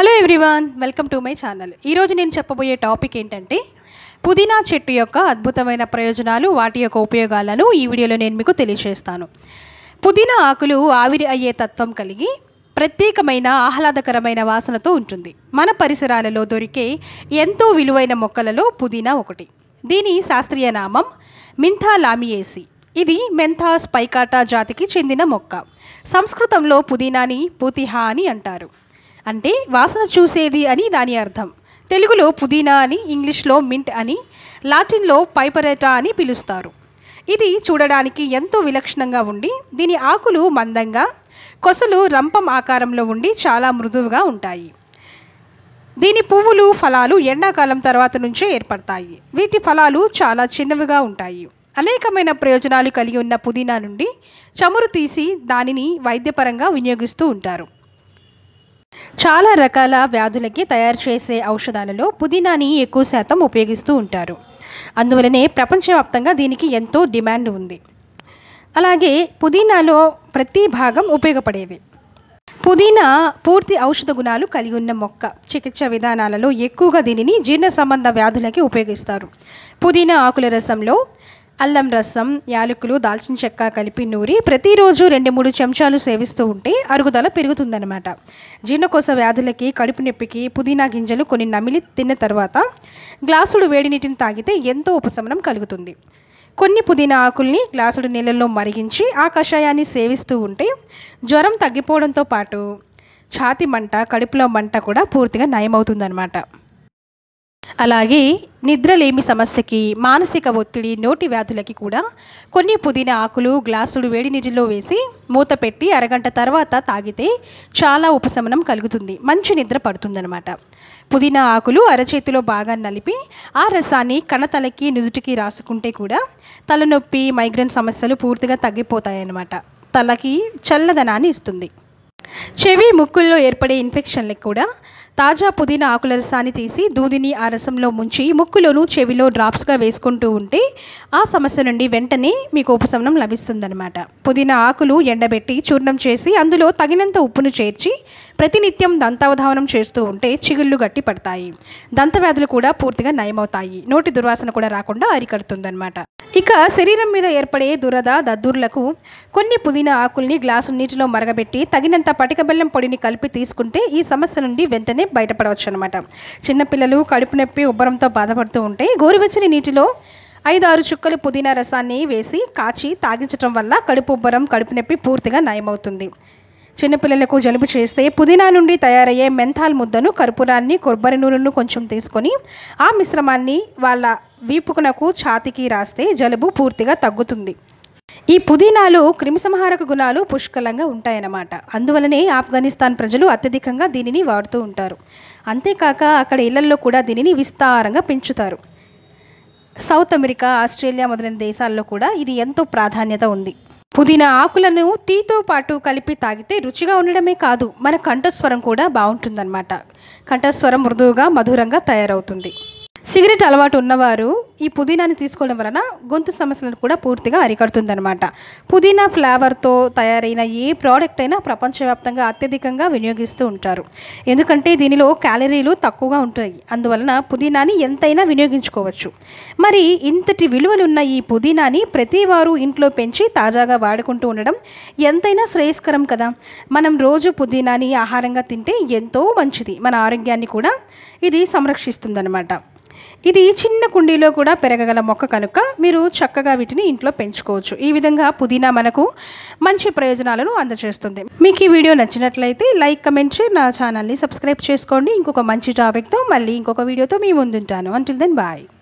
hello everyone welcome to my channel ఈరోజు నేను చెప్పబోయే టాపిక్ ఏంటంటే పుదీనా చెట్టు యొక్క అద్భుతమైన ప్రయోజనాలు వాటి యొక్క ఉపయోగాలను ఈ వీడియోలో నేను మీకు తెలియజేస్తాను పుదీనా ఆకులు ఆవిరి అయ్యే తత్వం కలిగి ప్రత్యేకమైన ఆహ్లాదకరమైన వాసనతో ఉంటుంది మన పరిసరాలలో దొరికే ఎంతో విలువైన మొక్కలలో పుదీనా ఒకటి దీని శాస్త్రీయ నామం మింథా లామియేసి ఇది మెంథాస్ పైకాటా జాతికి చెందిన మొక్క సంస్కృతంలో పుదీనాని పూతిహా అని అంటారు అంటే వాసన చూసేది అని దాని అర్థం తెలుగులో పుదీనా అని ఇంగ్లీష్లో మింట్ అని లాటిన్లో పైపరేటా అని పిలుస్తారు ఇది చూడడానికి ఎంతో విలక్షణంగా ఉండి దీని ఆకులు మందంగా కొసలు రంపం ఆకారంలో ఉండి చాలా మృదువుగా ఉంటాయి దీని పువ్వులు ఫలాలు ఎండాకాలం తర్వాత నుంచే ఏర్పడతాయి వీటి ఫలాలు చాలా చిన్నవిగా ఉంటాయి అనేకమైన ప్రయోజనాలు కలిగి ఉన్న పుదీనా నుండి చమురు తీసి దానిని వైద్యపరంగా వినియోగిస్తూ ఉంటారు చాలా రకాల వ్యాధులకి తయారు చేసే ఔషధాలలో పుదీనాని ఎక్కువ శాతం ఉపయోగిస్తూ ఉంటారు అందువలనే ప్రపంచవ్యాప్తంగా దీనికి ఎంతో డిమాండ్ ఉంది అలాగే పుదీనాలో ప్రతి భాగం ఉపయోగపడేది పుదీనా పూర్తి ఔషధ గుణాలు కలిగి ఉన్న మొక్క చికిత్స విధానాలలో ఎక్కువగా దీనిని జీర్ణ సంబంధ వ్యాధులకి ఉపయోగిస్తారు పుదీనా ఆకుల రసంలో అల్లం రసం యాలకులు దాల్చిన చెక్క కలిపి నూరి ప్రతిరోజు రెండు మూడు చెంచాలు సేవిస్తూ ఉంటే అరుగుదల పెరుగుతుందన్నమాట జీర్ణకోశ వ్యాధులకి కడుపు నొప్పికి పుదీనా గింజలు కొన్ని నమిలి తిన్న తర్వాత గ్లాసుడు వేడి నీటిని తాగితే ఎంతో ఉపశమనం కలుగుతుంది కొన్ని పుదీనా ఆకుల్ని గ్లాసుడు నీళ్ళల్లో మరిగించి ఆ కషాయాన్ని సేవిస్తూ ఉంటే జ్వరం తగ్గిపోవడంతో పాటు ఛాతి మంట కడుపులో మంట కూడా పూర్తిగా నయమవుతుందన్నమాట అలాగే నిద్రలేమి సమస్యకి మానసిక ఒత్తిడి నోటి వ్యాధులకి కూడా కొన్ని పుదీనా ఆకులు గ్లాసుడు వేడి నీటిలో వేసి మూత పెట్టి అరగంట తర్వాత తాగితే చాలా ఉపశమనం కలుగుతుంది మంచి నిద్ర పడుతుందన్నమాట పుదీనా ఆకులు అరచేతిలో బాగా నలిపి ఆ రసాన్ని కణతలకి నుదుటికి రాసుకుంటే కూడా తలనొప్పి మైగ్రేన్ సమస్యలు పూర్తిగా తగ్గిపోతాయన్నమాట తలకి చల్లదనాన్ని ఇస్తుంది చెవి ముక్కుల్లో ఏర్పడే ఇన్ఫెక్షన్లకు కూడా తాజా పుదీనా ఆకుల రసాన్ని తీసి దూదిని ఆ రసంలో ముంచి ముక్కులోను చెవిలో డ్రాప్స్గా వేసుకుంటూ ఉంటే ఆ సమస్య నుండి వెంటనే మీకు ఉపశమనం లభిస్తుందన్నమాట పుదీనా ఆకులు ఎండబెట్టి చూర్ణం చేసి అందులో తగినంత ఉప్పును చేర్చి ప్రతినిత్యం దంతావధావనం చేస్తూ ఉంటే చిగుళ్ళు గట్టి పడతాయి దంతవ్యాధులు కూడా పూర్తిగా నయమవుతాయి నోటి దుర్వాసన కూడా రాకుండా అరికడుతుందన్నమాట ఇక శరీరం మీద ఏర్పడే దురద దద్దుర్లకు కొన్ని పుదీనా ఆకుల్ని గ్లాసు నీటిలో మరగబెట్టి తగినంత పటిక బెల్లం పొడిని కలిపి తీసుకుంటే ఈ సమస్య నుండి వెంటనే బయటపడవచ్చు అనమాట చిన్నపిల్లలు కడుపు నొప్పి ఉబ్బరంతో బాధపడుతూ ఉంటే గోరువెచ్చని నీటిలో ఐదు ఆరు చుక్కలు పుదీనా రసాన్ని వేసి కాచి తాగించడం వల్ల కడుపు ఉబ్బరం కడుపు నొప్పి పూర్తిగా నయమవుతుంది చిన్నపిల్లలకు జలుబు చేస్తే పుదీనా నుండి తయారయ్యే మెంథాల్ ముద్దను కర్పూరాన్ని కొబ్బరి నూనెను కొంచెం తీసుకొని ఆ మిశ్రమాన్ని వాళ్ళ వీపుకునకు ఛాతికి రాస్తే జలుబు పూర్తిగా తగ్గుతుంది ఈ పుదీనాలో క్రిమిసంహారక గుణాలు పుష్కలంగా ఉంటాయన్నమాట అందువలనే ఆఫ్ఘనిస్తాన్ ప్రజలు అత్యధికంగా దీనిని వాడుతూ ఉంటారు అంతేకాక అక్కడ ఇళ్లల్లో కూడా దీనిని విస్తారంగా పెంచుతారు సౌత్ అమెరికా ఆస్ట్రేలియా మొదలైన దేశాల్లో కూడా ఇది ఎంతో ప్రాధాన్యత ఉంది పుదీనా ఆకులను టీతో పాటు కలిపి తాగితే రుచిగా ఉండడమే కాదు మన కంఠస్వరం కూడా బాగుంటుందన్నమాట కంఠస్వరం మృదువుగా మధురంగా తయారవుతుంది సిగరెట్ అలవాటు ఉన్నవారు ఈ పుదీనాని తీసుకోవడం వలన గొంతు సమస్యలను కూడా పూర్తిగా అరికడుతుందన్నమాట పుదీనా ఫ్లేవర్తో తయారైన ఏ ప్రోడక్ట్ అయినా ప్రపంచవ్యాప్తంగా అత్యధికంగా వినియోగిస్తూ ఉంటారు ఎందుకంటే దీనిలో క్యాలరీలు తక్కువగా ఉంటాయి అందువలన పుదీనాని ఎంతైనా వినియోగించుకోవచ్చు మరి ఇంతటి విలువలున్న ఈ పుదీనాని ప్రతి వారు ఇంట్లో పెంచి తాజాగా వాడుకుంటూ ఉండడం ఎంతైనా శ్రేయస్కరం కదా మనం రోజు పుదీనాని ఆహారంగా తింటే ఎంతో మంచిది మన ఆరోగ్యాన్ని కూడా ఇది సంరక్షిస్తుందన్నమాట ఇది చిన్న కుండీలో కూడా పెరగగల మొక్క కనుక మీరు చక్కగా వీటిని ఇంట్లో పెంచుకోవచ్చు ఈ విధంగా పుదీనా మనకు మంచి ప్రయోజనాలను అందజేస్తుంది మీకు ఈ వీడియో నచ్చినట్లయితే లైక్ కమెంట్ షేర్ నా ఛానల్ని సబ్స్క్రైబ్ చేసుకోండి ఇంకొక మంచి టాపిక్తో మళ్ళీ ఇంకొక వీడియోతో మీ ముందుంటాను అంటిల్ దెన్ బాయ్